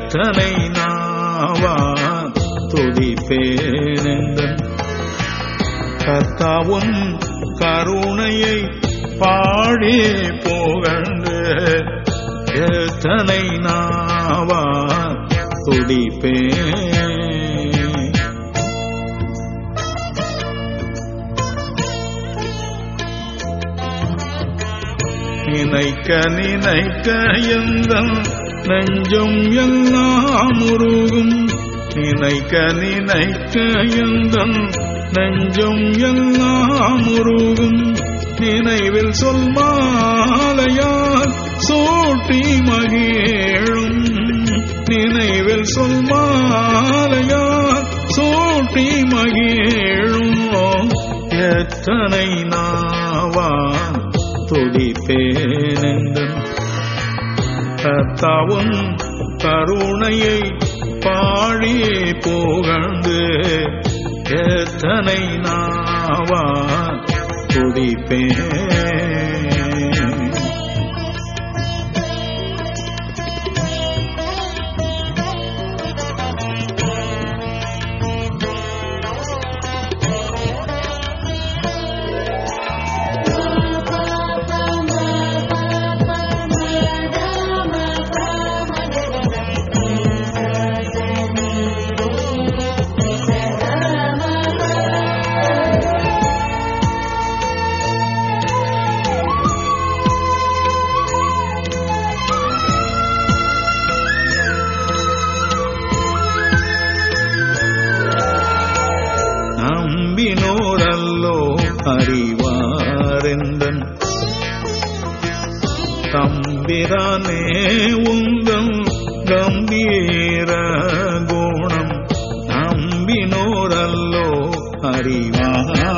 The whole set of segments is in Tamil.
எத்தனை நாவா துதிப்பேனெந்தன் கர்த்தாவும் கருணையை பாடி புகழ்ந்து எத்தனை நாவா துடிப்பேன் நினைக்க நினைக்க எந்த நெஞ்சும் எல்லாம் உருகும் நினைக்க நினைக்க எந்த நெஞ்சும் எல்லாம் உருகும் நினைவில் சொல் மாலையால் சூட்டி மகிழும் நினைவில் சொல் மாலையால் சூட்டி மகிழும் எத்தனை நாவான் துடிப்பேனெந்தன் கர்த்தாவும் கருணையை பாடி புகழ்ந்து எத்தனை நாவா துடிப்பேன் நம்பினோரல்லோ அறிவாரெந்தன் தம்பிரானே உந்தம் கம்பீர குணம் நம்பினோரல்லோ அறிவார்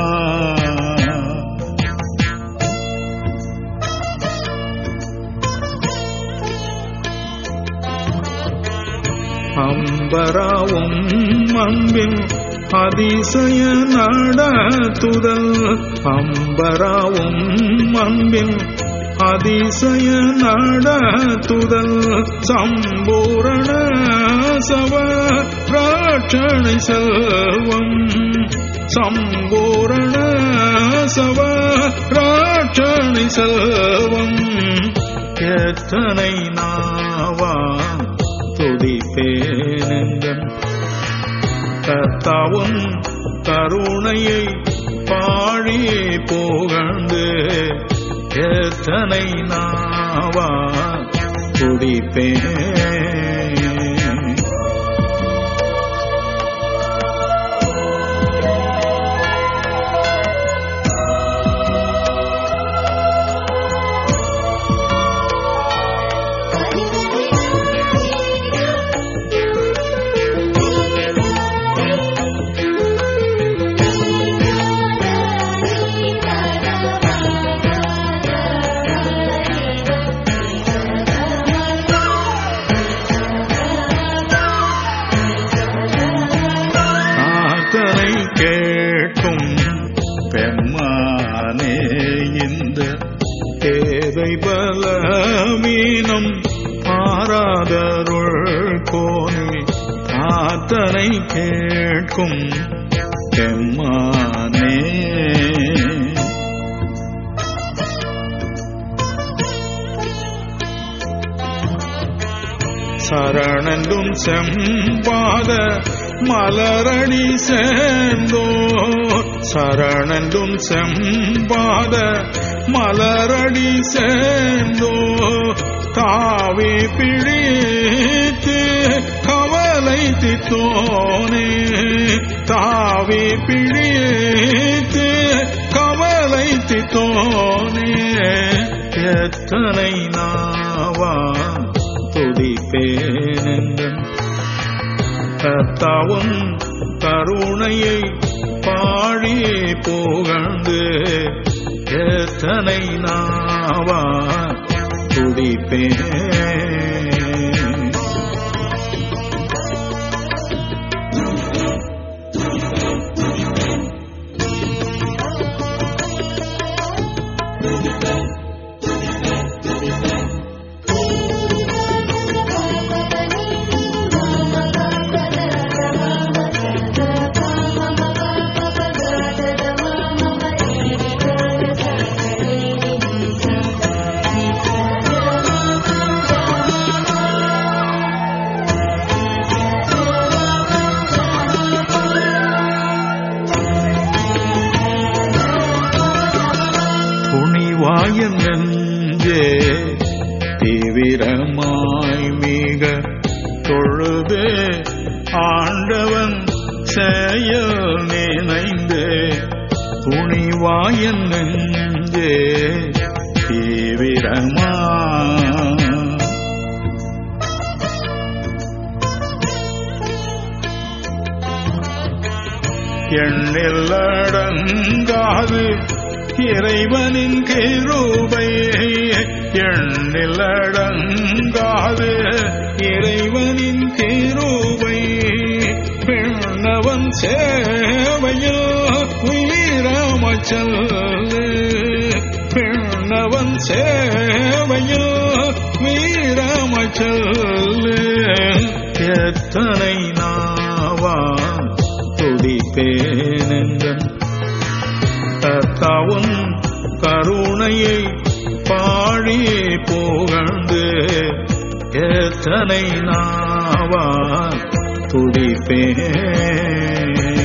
அம்பராவும் அன்பின் அதிசய நடத்துதல் அம்பராவும் அன்பின் அதிசய நடத்துதல் சம்பூரண சவ ராட்சணை செல்வம் சம்பூரண சவ ராட்சணை செல்வம் எத்தனை நாவா துதிப்பேனெந்தன் கர்த்தாவும் கருணையை பாடி புகழ்ந்து எத்தனை நாவா துடிப்பேன் ஆத்தனை கேட்கும் பெம்மானே இந்த தேவை பலமீனம் ஆராதருள் கோனே ஆத்தனை கேட்கும் பெம்மானே சரணென்றும் செம்பாத மலரடி சேர்ந்தோ சரணென்றும் செம்பாத மலரடி சேர்ந்தோ தாவி பிடித்து கவலை தித்தோனே தாவி பிடித்து கவலை தித்தோனே எத்தனை நாவா துதிப்பேனெந்தன் கர்த்தாவும் கருணையை பாடி புகழ்ந்து எத்தனை நாவா துதிப்பேன் Thank you. துணிவாயன் நெஞ்சே தீவிரமாய் மிக தொழுது ஆண்டவன் செயல் நினைந்து துணிவாயன் நெஞ்சே தீவிரமா எண்ணில்லடங்காது இறைவனின் கிருபை எண்ணில்லடங்காது இறைவனின் கிருபை பெண்ணவன் சேவையில் வீரமச்சல் பெண்ணவன் சேவையில் வீரமச்சல் எத்தனை நாவான் துடிப்பேனெங்கன் கர்த்தாவும் கருணையை பாழி புகழ்ந்து எத்தனை நாவான் துடிப்பேன்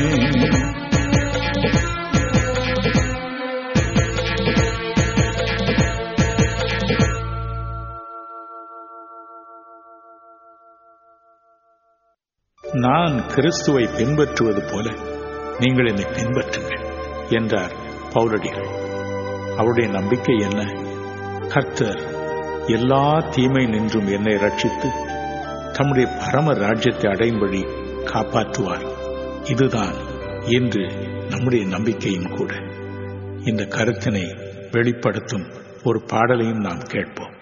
நான் கிறிஸ்துவை பின்பற்றுவது போல நீங்கள் என்னை பின்பற்றுங்கள் என்றார் பவுலடிகள் அவருடைய நம்பிக்கை என்ன கர்த்தர் எல்லா தீமை நின்றும் என்னை ரட்சித்து தம்முடைய பரம ராஜ்யத்தை அடையும்படி காப்பாற்றுவார் இதுதான் இன்று நம்முடைய நம்பிக்கையும் கூட இந்த கருத்தினை வெளிப்படுத்தும் ஒரு பாடலையும் நாம் கேட்போம்